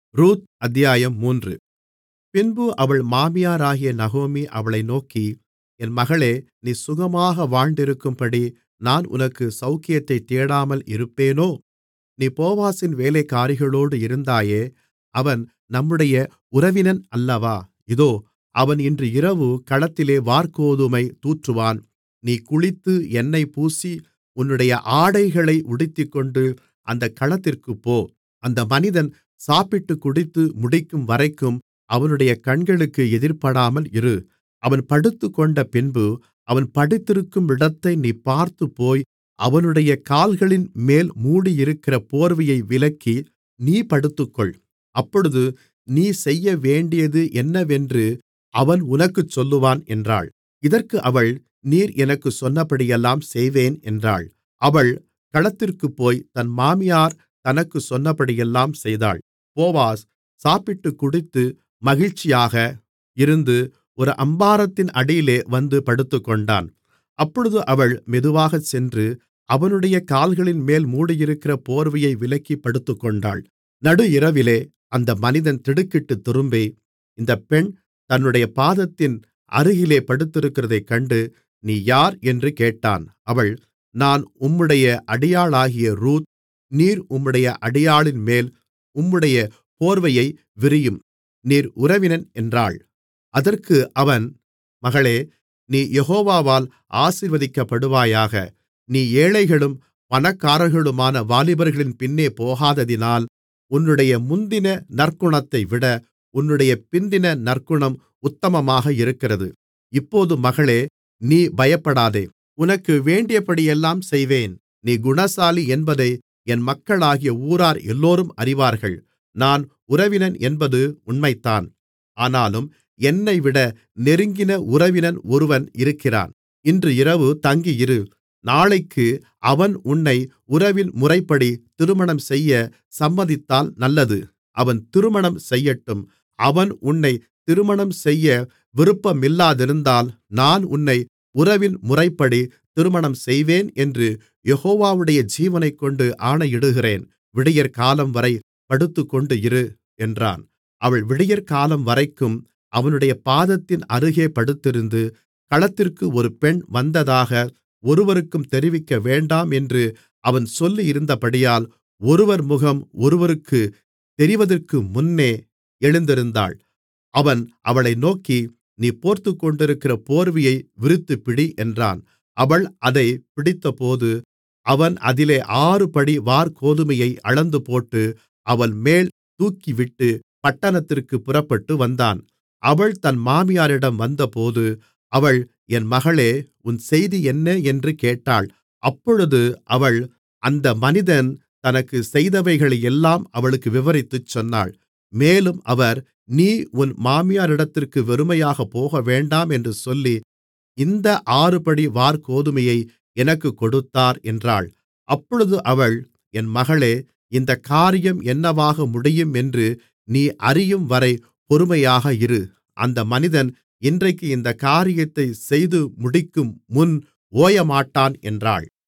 Ruth அத்தியாயம் மூன்று பின்பு அவள் மாமியாராகிய நகோமி அவளை நோக்கி என் மகளே நீ சுகமாக வாழ்ந்திருக்கும்படி நான் உனக்குச் சவுக்கியத்தைத் தேடாமல் இருப்பேனோ நீ போவாசின் வேலைக்காரிகளோடு இருந்தாயே அவன் நம்முடைய உறவினன் அல்லவா இதோ அவன் இன்று இரவு களத்திலே வாற்கோதுமை தூற்றுவான் நீ குளித்து எண்ணெய் பூசி உன்னுடைய ஆடைகளை உடுத்திக்கொண்டு அந்தக் களத்திற்குப் போ அந்த மனிதன் சாப்பிட்டுக் குடித்து முடிக்கும்வரைக்கும் அவனுடைய கண்களுக்கு எதிர்ப்படாமல் இரு அவன் படுத்துக்கொண்டபின்பு அவன் படுத்திருக்கும் இடத்தை நீ பார்த்துப்போய் அவனுடைய கால்களின்மேல் மூடியிருக்கிற போர்வையை விலக்கி நீ படுத்துக்கொள் அப்பொழுது நீ செய்யவேண்டியது என்னவென்று அவன் உனக்குச் சொல்லுவான் என்றாள் இதற்கு அவள் நீர் எனக்குச் சொன்னபடியெல்லாம் செய்வேன் என்றாள் அவள் களத்திற்குப்போய் தன் மாமியார் தனக்குச் சொன்னபடியெல்லாம் செய்தாள் போவாஸ் சாப்பிட்டுக் குடித்து மகிழ்ச்சியாக இருந்து ஒரு அம்பாரத்தின் அடியிலே வந்து படுத்துக்கொண்டான் அப்பொழுது அவள் மெதுவாகச் சென்று அவனுடைய கால்களின்மேல் மூடியிருக்கிற போர்வையை விலக்கிப் படுத்துக்கொண்டாள் நடு இரவிலே அந்த மனிதன் திடுக்கிட்டுத் திரும்பி இந்தப் பெண் தன்னுடைய பாதத்தின் அருகிலே படுத்திருக்கிறதைக் கண்டு நீ யார் என்று கேட்டான் அவள் நான் உம்முடைய அடியாளாகிய ரூத் நீர் உம்முடைய அடியாளின்மேல் உம்முடைய போர்வையை விரியும் நீர் உறவினன் என்றாள் அதற்கு அவன் மகளே நீ யெகோவாவால் ஆசீர்வதிக்கப்படுவாயாக நீ ஏழைகளும் பணக்காரர்களுமான வாலிபர்களின் பின்னே போகாததினால் உன்னுடைய முந்தின நற்குணத்தைவிட உன்னுடைய பிந்தின நற்குணம் உத்தமமாக இருக்கிறது இப்போது மகளே நீ பயப்படாதே உனக்கு வேண்டியபடியெல்லாம் செய்வேன் நீ குணசாலி என்பதை என் மக்களாகிய ஊரார் எல்லோரும் அறிவார்கள் நான் உறவினன் என்பது உண்மைதான் ஆனாலும் என்னைவிட நெருங்கின உறவினன் ஒருவன் இருக்கிறான் இன்று இரவு தங்கியிரு நாளைக்கு அவன் உன்னை உறவின் முறைப்படி திருமணம் செய்ய சம்மதித்தால் நல்லது அவன் திருமணம் செய்யட்டும் அவன் உன்னை திருமணம் செய்ய விருப்பமில்லாதிருந்தால் நான் உன்னை உறவின் முறைப்படி திருமணம் செய்வேன் என்று யெகோவாவுடைய ஜீவனைக்கொண்டு ஆணையிடுகிறேன் விடியற்காலம்வரை படுத்துக்கொண்டு இரு என்றான் அவள் விடியற்காலம் வரைக்கும் அவனுடைய பாதத்தின் அருகே படுத்திருந்து களத்திற்கு ஒரு பெண் வந்ததாக ஒருவருக்கும் தெரிவிக்க வேண்டாம் என்று அவன் சொல்லியிருந்தபடியால் ஒருவர் முகம் ஒருவருக்குத் தெரிவதற்கு முன்னே எழுந்திருந்தாள் அவன் அவளை நோக்கி நீ போர்த்துக்கொண்டிருக்கிற போர்வையை விரித்துப்பிடி என்றான் அவள் அதைப் பிடித்தபோது அவன் அதிலே ஆறுபடி வாற்கோதுமையை அளந்துபோட்டு அவள் மேல் தூக்கிவிட்டு பட்டணத்திற்குப் புறப்பட்டு வந்தான் அவள் தன் மாமியாரிடம் வந்தபோது அவள் என் மகளே உன் செய்தி என்ன என்று கேட்டாள் அப்பொழுது அவள் அந்த மனிதன் தனக்குச் செய்தவைகளையெல்லாம் அவளுக்கு விவரித்துச் சொன்னாள் மேலும் அவர் நீ உன் மாமியாரிடத்திற்கு வெறுமையாகப் போகவேண்டாம் என்று சொல்லி இந்த ஆறுபடி வாற்கோதுமையை எனக்குக் கொடுத்தார் என்றாள் அப்பொழுது அவள் என் மகளே இந்தக் காரியம் என்னவாக முடியும் என்று நீ அறியும்வரை பொறுமையாக இரு அந்த மனிதன் இன்றைக்கு இந்தக் காரியத்தைச் செய்து முடிக்கும் முன் ஓயமாட்டான் என்றாள்